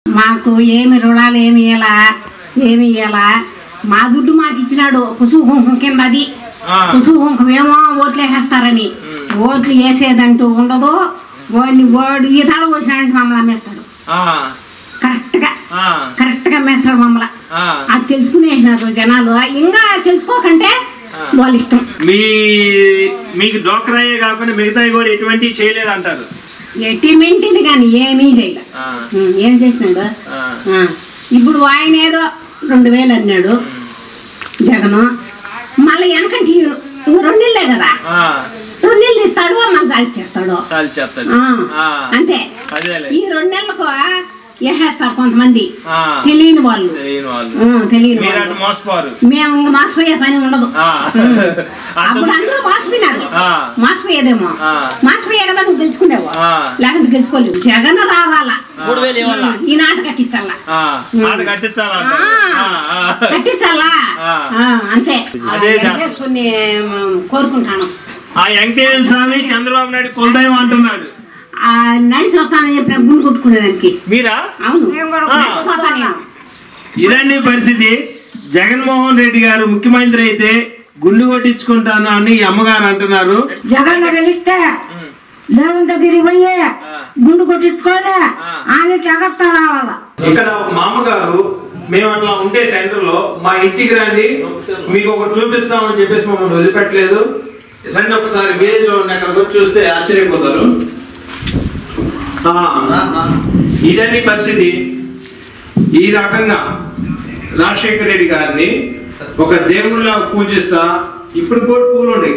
మాకు ఏమి రుణాలు ఏమి ఇయ్యాలా ఏమి ఇయ్యాలా మా దుడ్డు మాకు ఇచ్చినాడు కుసుమ కుంకుమ కింద అది ఆ. కుసుమ కుంకుమ ఏమో ఓట్లు వేసేస్తారని ఓట్లు వేసేదంటూ ఉండదు వాడిని వాడు ఈ తల పోసినాడంటే మమ్మల్ని అమ్మేస్తాడు ఆ, కరెక్ట్గా ఆ, కరెక్ట్గా అమ్మేస్తాడు మమ్మల్ని ఆ. అది తెలుసుకునేసినారు జనాలు ఇంకా తెలుసుకోకంటే వాళ్ళ ఇష్టం మీ మీకు డోక్రాయే కాకుండా మిగతాయి కూడా ఎటువంటి చేయలేదు అంటారు ఎటిమెంటిది కానీ ఏమీ చేయలే ఆ, ఉం, ఏం చేసినాడు ఆ, ఆ, ఇప్పుడు ఆయన ఏదో రెండు వేలు అన్నాడు జగను మళ్ళీ వెనకంటే ఈయన ఇంకో రెండు నెలలే కదా ఆ, రెండు నెలలు ఇస్తాడు మళ్ళీ దాచి చేస్తాడు చాలు చెప్తాడు ఆ, ఆ, అంతే అదేలే ఈ రెండు నెలలకు వేసేస్తారు కొంతమంది ఆ, తెలియని వాళ్ళు తెలియని వాళ్ళు ఆ, తెలియని మీరు వాళ్ళు అటు మోసపోరు మేము ఇంక మాసిపోయే పని ఉండదు ఆ. అప్పుడు అందరూ మాసిపోయినారు ఆ. మాసిపోయేదేమో ఆ. మాసిపోయే కదా నువ్వు గెలుచుకునేవు ఆ. లేకుంటే గెలుచుకోలేవు జగన్ రావాలా మూడు వేలు ఇవ్వాలా? ఈ నాట కట్టించాలా ఆ, ఆడ కట్టించాలంట ఆ, ఆ, ఆ. కట్టించాలా ఆ. ఆ, అంతే అదే అలా చేస్తాం. చేసుకుని మ్, కోరుకుంటాను ఆ వెంకటేశ్వర స్వామి చంద్రబాబు నాయుడు కులదైవం అంటున్నాడు ఆ నడిచి వస్తానని చెప్పిన గుండు కొట్టుకునేదానికి మీరా అవును ఆ. నడిచిపోతా నేను ఇదండి పరిస్థితి జగన్మోహన్ రెడ్డి గారు ముఖ్యమంత్రి అయితే గుండు కొట్టించుకుంటాను అని ఈ అమ్మగారు అంటున్నారు జగన్ గెలిస్తే దేవుని దగ్గరికి పోయి గుండు కొట్టించుకోలే ఆయన జాగ్రత్త రావాల ఇక్కడ ఒక మామగారు మేము అట్లా ఉంటే సెంటర్ లో మా ఇంటికి రండి మీకు ఒకటి చూపిస్తామని చెప్పేసి మమ్మల్ని వదిలిపెట్టలేదు రండి ఒకసారి మీరే చూడండి అక్కడికి వచ్చి చూస్తే ఆశ్చర్యపోతారు ఆ, ఇదండి పరిస్థితి ఈ రకంగా రాజశేఖర రెడ్డి గారిని ఒక దేవుడిలా పూజిస్తా ఇప్పుడు కూడా పూలు ఉన్నాయి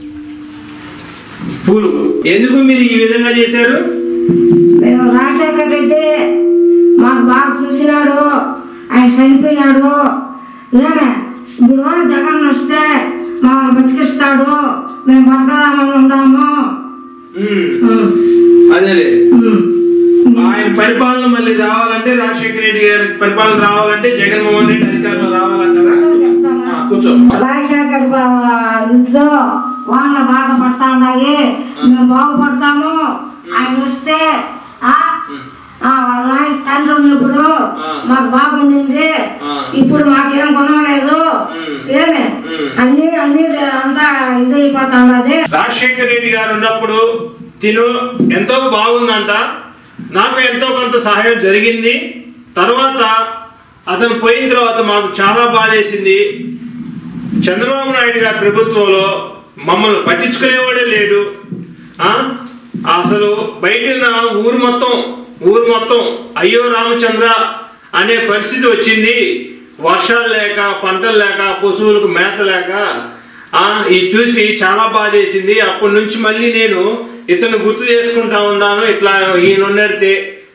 పూలు ఎందుకు మీరు ఈ విధంగా చేశారు మేము రాజశేఖర రెడ్డి మాకు బాగా చూసినాడు ఆయన చనిపోయినాడు ఏమే ఇప్పుడు జగన్ వస్తే మమ్మల్ని బతికిస్తాడు మేము బతకదామని ఉన్నాము ఉమ్, ఉమ్, అదేలే ఉమ్. ఆయన పరిపాలన మళ్ళీ రావాలంటే రాజశేఖర రెడ్డి గారి పరిపాలన రావాలంటే జగన్మోహన్ రెడ్డి అధికారంలో రావాలంటారా ఆ, కూర్చో రాజశేఖర్ ఇంట్లో వాళ్ళు బాగా పడతా ఉన్నాయి మేము బాగుపడతాము ఆయన వస్తే ఆ ఆ, వాళ్ళ ఆయన తండ్రి ఉన్నప్పుడు ఆ. మాకు బాగుండింది ఆ. ఇప్పుడు మాకేం కొనలేదు ఉమ్. ఏమి ఉమ్. అన్ని అన్ని అంతా ఇదైపోతా ఉన్నది రాజశేఖర రెడ్డి గారు ఉన్నప్పుడు తిను ఎంతో బాగుందంట నాకు ఎంతో కొంత సహాయం జరిగింది తర్వాత అతను పోయిన తర్వాత మాకు చాలా బాధేసింది చంద్రబాబు నాయుడు గారి ప్రభుత్వంలో మమ్మల్ని పట్టించుకునేవాడే లేడు ఆ? అసలు బయట ఉన్న ఊరు మొత్తం ఊరు మొత్తం అయ్యో రామచంద్ర అనే పరిస్థితి వచ్చింది వర్షాలు లేక పంటలు లేక పశువులకు మేత లేక ఆ ఇది చూసి చాలా బాధేసింది అప్పటి నుంచి మళ్ళీ నేను ఇతను గుర్తు చేసుకుంటా ఉన్నాను ఇట్లా ఈయన ఉన్నడితే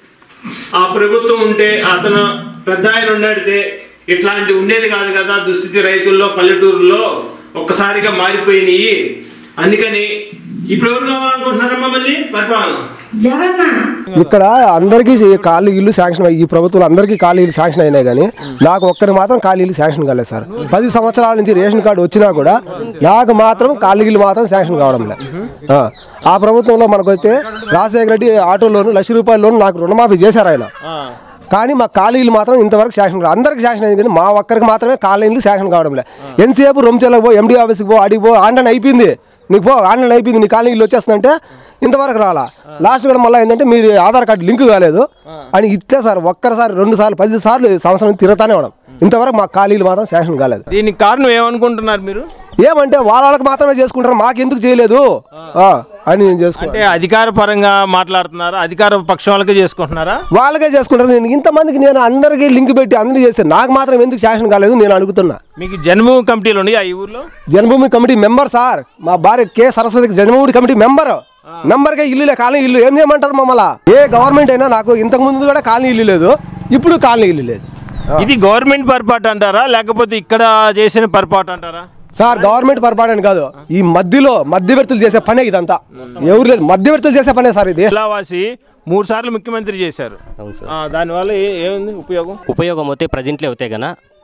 ఆ ప్రభుత్వం ఉంటే అతను పెద్ద ఆయన ఉన్నడితే ఇట్లాంటి ఉండేది కాదు కదా దుస్థితి రైతుల్లో పల్లెటూరులో ఒక్కసారిగా మారిపోయినాయి అందుకని ఇప్పుడు ఎవరు కావాలనుకుంటున్నారమ్మా మళ్ళీ పరిపాలన జగన్ ఇక్కడ అందరికీ ఖాళీ ఇల్లు శాంక్షన్ అయ్యి- ఈ ప్రభుత్వం అందరికీ ఖాళీ ఇల్లు శాంక్షన్ అయినాయి కానీ నాకు ఒక్కరి మాత్రం ఖాళీ ఇల్లు శాంక్షన్ కాలేదు సార్ పది సంవత్సరాల నుంచి రేషన్ కార్డు వచ్చినా కూడా నాకు మాత్రం ఖాళీ ఇల్లు మాత్రం శాంక్షన్ కావడం లేదు ఆ, ఆ ప్రభుత్వంలో మనకైతే రాజశేఖర రెడ్డి ఆటో లోను లక్ష రూపాయల లోను నాకు రుణమాఫీ చేశారు ఆయన కానీ మా ఖాళీలు మాత్రం ఇంతవరకు శాంక్షన్ కాదు అందరికి శాంక్షన్ అయింది కానీ మా ఒక్కరికి మాత్రమే ఖాళీలు శాంక్షన్ కావడం లేదు ఎంతసేపు రొమ్చెలకు పో ఎండి ఆఫీస్కి పో అడిగి పో ఆన్లైన్ అయిపోయింది నీకు పో ఆన్లైన్ అయిపోయింది నీ ఖాళీ ఇల్లు వచ్చేస్తుందంటే ఇంతవరకు రాలా లాస్ట్ కూడా మళ్ళీ ఏంటంటే మీరు ఆధార్ కార్డు లింక్ కాలేదు అని ఇట్లే సార్ ఒక్కసారి రెండు సార్లు పది సార్లు సంవత్సరం తిరుగుతానే ఉన్నాం ఇంతవరకు మా ఖాళీలు మాత్రం శాంక్షన్ కాలేదు దీనికి కారణం ఏమనుకుంటున్నారు మీరు ఏమంటే వాళ్ళ వాళ్ళకి మాత్రమే చేసుకుంటారు మాకెందుకు చేయలేదు ఆ, అని నేను చేసుకుంటాను అంటే అధికార పరంగా మాట్లాడుతున్నారా అధికార పక్షం వాళ్ళకే చేసుకుంటున్నారా వాళ్ళకే చేసుకుంటారు నేను ఇంతమందికి నేను అందరికీ లింక్ పెట్టి అందరికీ చేస్తే నాకు మాత్రం ఎందుకు శాంక్షన్ కాలేదు నేను అడుగుతున్నా మీకు జన్మభూమి కమిటీలు ఉన్నాయి ఈ ఊర్లో జన్మభూమి కమిటీ మెంబర్ సార్ మా భార్య కె సరస్వతికి జన్మభూమి కమిటీ మెంబర్ మెంబర్కే ఇల్లు కాలనీ ఇల్లు ఏం చేయమంటారు మమ్మల్ని ఏ గవర్నమెంట్ అయినా నాకు ఇంతకు ముందు కూడా కాలనీ ఇల్లు లేదు ఇప్పుడు కాలనీ ఇల్లు లేదు ఇది గవర్నమెంట్ పొరపాటు అంటారా లేకపోతే ఇక్కడ చేసిన పొరపాటు అంటారా సార్ గవర్నమెంట్ పొరపాటు కాదు ఈ మధ్యలో మధ్యవర్తులు చేసే పనే ఇదంతా ఎవరు లేదు మధ్యవర్తులు చేసే పనే సార్ ఇది జిల్లావాసి మూడు సార్లు ముఖ్యమంత్రి చేశారు అవును సార్ ఆ, దానివల్ల ఏ- ఏముంది ఉపయోగం ఉపయోగం అయితే ప్రజెంట్లే అవుతాయి కన్నా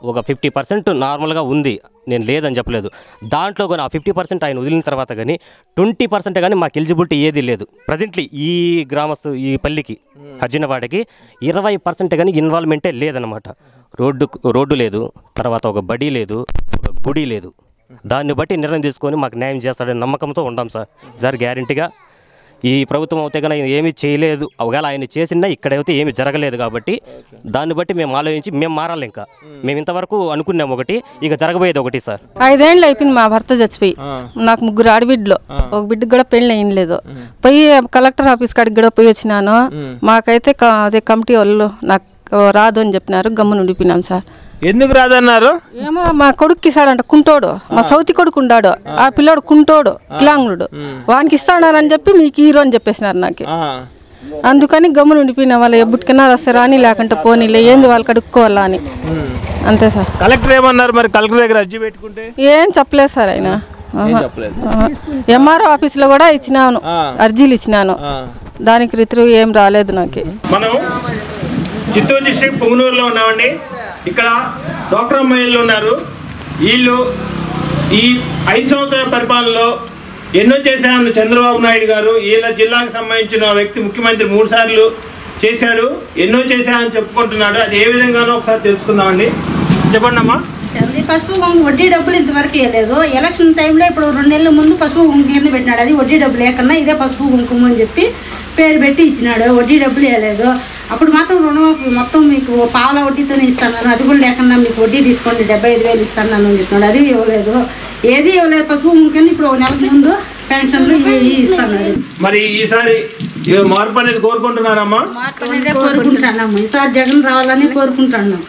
ఒక ఫిఫ్టీ పర్సెంట్ నార్మల్గా ఉంది నేను లేదని చెప్పలేదు దాంట్లో కానీ ఆ ఫిఫ్టీ పర్సెంట్ ఆయన వదిలిన తర్వాత కానీ ట్వంటీ పర్సెంట్ కానీ మాకు ఎలిజిబిలిటీ ఏది లేదు ప్రజెంట్లీ ఈ గ్రామస్తు ఈ పల్లికి హర్జనవాడకి ఇరవై పర్సెంట్ కానీ ఇన్వాల్వ్మెంటే లేదనమాట రోడ్డు రోడ్డు లేదు తర్వాత ఒక బడి లేదు ఒక గుడి లేదు దాన్ని బట్టి నిర్ణయం తీసుకొని మాకు న్యాయం చేస్తాడని నమ్మకంతో ఉండాం సార్ సార్ గ్యారంటీగా ఈ ప్రభుత్వం అయితే కనుక ఏమీ చేయలేదు ఒకవేళ ఆయన చేసినా ఇక్కడైతే ఏమీ జరగలేదు కాబట్టి దాన్ని బట్టి మేము ఆలోచించి మేము మారాలి ఇంకా మేము ఇంతవరకు అనుకున్నాం ఒకటి ఇక జరగబోయేది ఒకటి సార్ ఐదేళ్ళు అయిపోయింది మా భర్త చచ్చిపోయి నాకు ముగ్గురు ఆడబిడ్డలు ఒక బిడ్డకు కూడా పెళ్ళి అయ్యింది లేదు పోయి కలెక్టర్ ఆఫీస్ కాడికి కూడా పోయి వచ్చినాను మాకైతే క- అదే కమిటీ వాళ్ళు నాకు రాదు అని చెప్పినారు గమ్మున ఉండిపోయినాం సార్ ఎందుకు రాదన్నారు ఏమో మా కొడుకు ఇస్తాడంట కుంటోడు మా సౌతి కొడుకు ఉండాడు ఆ పిల్లోడు కుంటోడు కిలాంగుడు వానికి ఇస్తాడని చెప్పి మీకు హీరో అని చెప్పేసినారు నాకు అందుకని గమ్మున ఉండిపోయిన వాళ్ళు ఎబ్బుటికైనా వస్తే రాని లేకుంటే పోనీలే ఏంది వాళ్ళు కడుక్కోవాలా అని అంతే సార్ కలెక్టర్ ఏమన్నారు మరి కలెక్టర్ దగ్గర అర్జీ పెట్టుకుంటే ఏం చెప్పలేదు సార్ ఆయన ఎంఆర్ఓ ఆఫీస్లో కూడా ఇచ్చినాను అర్జీలు ఇచ్చినాను దానికి రితురు ఏం రాలేదు నాకు మనం చిత్తూరు డిస్ట్రిక్ట్ పొంగనూరులో ఉన్నామండి ఇక్కడ డోక్రా మహిళలు ఉన్నారు వీళ్ళు ఈ ఐదు సంవత్సరాల పరిపాలనలో ఎన్నో చేశాను చంద్రబాబు నాయుడు గారు వీళ్ళ జిల్లాకు సంబంధించిన వ్యక్తి ముఖ్యమంత్రి మూడు సార్లు చేశాడు ఎన్నో చేశానని చెప్పుకుంటున్నాడు అది ఏ విధంగానో ఒకసారి తెలుసుకుందామండి చెప్పండి అమ్మా అది పసుపు కుంకుమ వడ్డీ డబ్బులు ఇంతవరకు ఇవ్వలేదు ఎలక్షన్ టైంలో ఇప్పుడు రెండు నెలల ముందు పసుపు కుంకుమ కింద పెట్టినాడు అది వడ్డీ డబ్బులు లేకన్నా ఇదే పసుపు కుంకుమ అని చెప్పి పేరు పెట్టి ఇచ్చినాడు వడ్డీ డబ్బులు ఇవ్వలేదు అప్పుడు మాత్రం రుణమాఫీ మొత్తం మీకు పావుల వడ్డీతోనే ఇస్తాను అది కూడా లేకుండా మీకు వడ్డీ తీసుకోండి డెబ్బై ఐదు వేలు ఇస్తాను అని చెప్పినాడు అది ఇవ్వలేదు ఏది ఇవ్వలేదు పసుపు కుంకుమ కింద ఇప్పుడు ఒక నెలకు ముందు పెన్షన్లు ఇవి ఇవి ఇస్తాను మరి ఈసారి ఈ మార్పు అనేది కోరుకుంటున్నారమ్మా మార్పు అనేది కోరుకుంటున్నాము ఈసారి జగన్ రావాలని కోరుకుంటున్నాం